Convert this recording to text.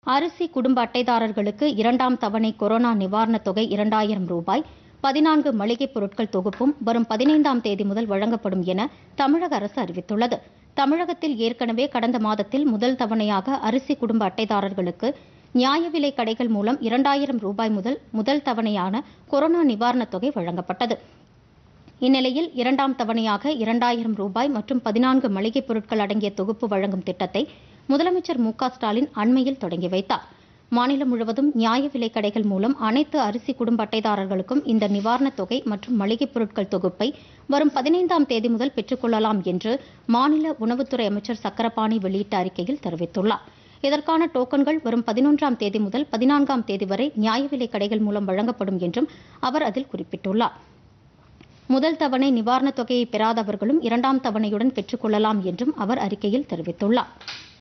அரிசி குடும்ப அட்டைதாரர்களுக்கு இரண்டாம் தவணை கொரோனா நிவாரணத் தொகை இரண்டாயிரம் ரூபாய் பதினான்கு மளிகைப் பொருட்கள் தொகுப்பும் வரும் பதினைந்தாம் தேதி முதல் வழங்கப்படும் என தமிழக அரசு அறிவித்துள்ளது தமிழகத்தில் ஏற்கனவே கடந்த மாதத்தில் முதல் தவணையாக அரிசி குடும்ப அட்டைதாரர்களுக்கு நியாய விலை கடைகள் மூலம் இரண்டாயிரம் ரூபாய் முதல் முதல் தவணையான கொரோனா நிவாரணத் தொகை வழங்கப்பட்டது இந்நிலையில் இரண்டாம் தவணையாக இரண்டாயிரம் ரூபாய் மற்றும் பதினான்கு மளிகைப் பொருட்கள் அடங்கிய தொகுப்பு வழங்கும் திட்டத்தை முதலமைச்சர் மு க ஸ்டாலின் அண்மையில் தொடங்கி வைத்தார் மாநிலம் முழுவதும் நியாய விலைக் கடைகள் மூலம் அனைத்து அரிசி குடும்ப அட்டைதாரர்களுக்கும் இந்த நிவாரணத் தொகை மற்றும் மளிகைப் பொருட்கள் தொகுப்பை வரும் பதினைந்தாம் தேதி முதல் பெற்றுக்கொள்ளலாம் என்று மாநில உணவுத்துறை அமைச்சர் சக்கரபாணி வெளியிட்ட அறிக்கையில் தெரிவித்துள்ளார் இதற்கான டோக்கன்கள் வரும் பதினொன்றாம் தேதி முதல் பதினான்காம் தேதி வரை நியாய விலைக் கடைகள் மூலம் வழங்கப்படும் என்றும் அவர் அதில் குறிப்பிட்டுள்ளார் முதல் தவணை நிவாரணத் தொகையை பெறாதவர்களும் இரண்டாம் தவணையுடன் பெற்றுக் கொள்ளலாம் என்றும் அவர் அறிக்கையில் தெரிவித்துள்ளார்